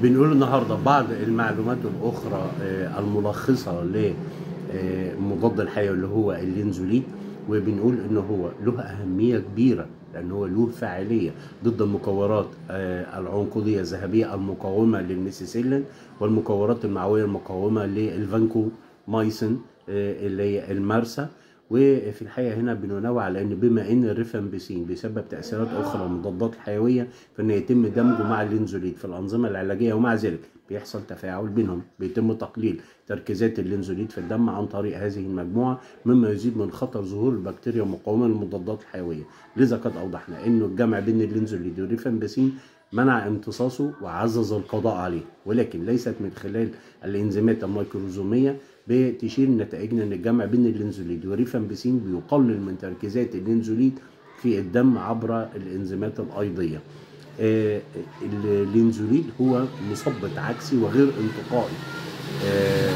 بنقول النهارده بعض المعلومات الاخرى آه، الملخصه لمضاد الحيوي اللي هو اللينزوليد وبنقول ان هو له اهميه كبيره لان هو له فاعليه ضد المكورات آه، العنقوديه الذهبيه المقاومه للميسيسيلين والمكورات المعويه المقاومه للفانكومايسين آه، اللي هي المارسا وفي الحقيقه هنا بننوع على ان بما ان الريفامبيسين بيسبب تاثيرات اخرى من المضادات الحيويه فان يتم دمجه مع اللينزوليد في الانظمه العلاجيه ومع ذلك بيحصل تفاعل بينهم بيتم تقليل تركيزات اللينزوليد في الدم عن طريق هذه المجموعه مما يزيد من خطر ظهور البكتيريا المقاومه للمضادات الحيويه لذا قد اوضحنا انه الجمع بين اللينزوليد والريفامبيسين منع امتصاصه وعزز القضاء عليه ولكن ليست من خلال الانزيمات الميكروزوميه بتشير نتائجنا ان الجمع بين اللينزوليد والريفامبيسين بيقلل من تركيزات اللينزوليد في الدم عبر الانزيمات الايضيه آه، اللينزوليد هو مثبط عكسي وغير انتقائي آه،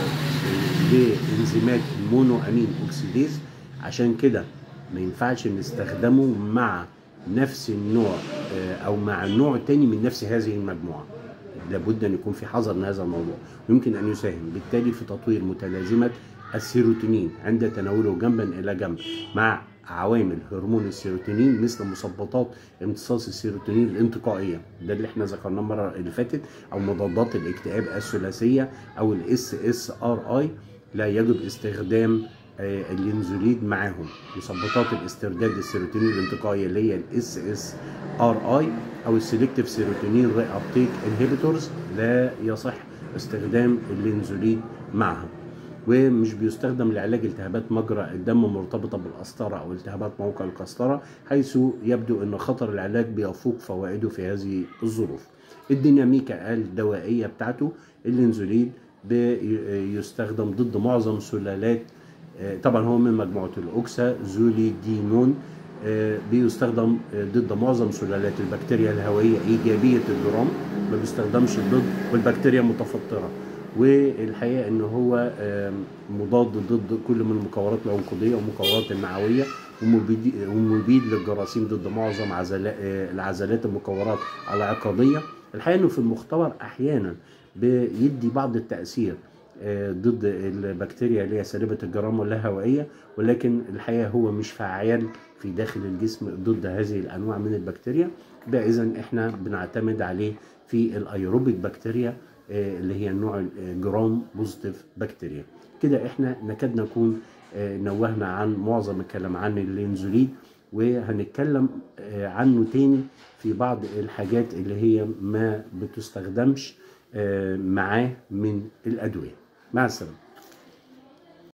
لانزيمات المونو امين اوكسيديز عشان كده ما ينفعش نستخدمه مع نفس النوع آه، او مع نوع تاني من نفس هذه المجموعه لابد ان يكون في حذر من هذا الموضوع ويمكن ان يساهم بالتالي في تطوير متلازمه السيروتونين عند تناوله جنبا الى جنب مع عوامل هرمون السيروتونين مثل مثبطات امتصاص السيروتونين الانتقائيه ده اللي احنا ذكرناه المره اللي فاتت او مضادات الاكتئاب الثلاثيه او الاس اس ار اي لا يجب استخدام آه، اللينزوليد معاهم مثبطات الاسترداد السيروتونين الانتقائيه اللي هي الاس اس ار اي او السيلكتيف سيروتونين ري ابتيك انهبيتورز لا يصح استخدام اللينزوليد معها ومش بيستخدم لعلاج التهابات مجرى الدم مرتبطة بالقسطرة أو التهابات موقع القسطرة حيث يبدو أن خطر العلاج بيفوق فوائده في هذه الظروف الديناميكا الدوائية بتاعته اللينزوليد بيستخدم ضد معظم سلالات آه، طبعا هو من مجموعة الأوكسا زوليدينون آه، بيستخدم آه، ضد معظم سلالات البكتيريا الهوائية إيجابية الجرام ما بيستخدمش ضد والبكتيريا متفطرة والحقيقه ان هو آم، مضاد ضد كل من المكورات العنقوديه والمكورات المعويه ومبيد ومبيد للجراثيم ضد معظم عزلا- آه، العزلات المكورات العقاديه الحقيقه انه في المختبر احيانا بيدي بعض التاثير آه، ضد البكتيريا اللي هي سالبه الجرام واللاهوائيه ولكن الحقيقه هو مش فعال في داخل الجسم ضد هذه الانواع من البكتيريا بقى اذا احنا بنعتمد عليه في الايروبيك بكتيريا آه، اللي هي النوع الجرام بوزيتيف بكتيريا كده احنا نكاد نكون آه، نوهنا عن معظم الكلام عن الانزوليد وهنتكلم آه، عنه تاني في بعض الحاجات اللي هي ما بتستخدمش آه، معاه من الادويه مع السلامه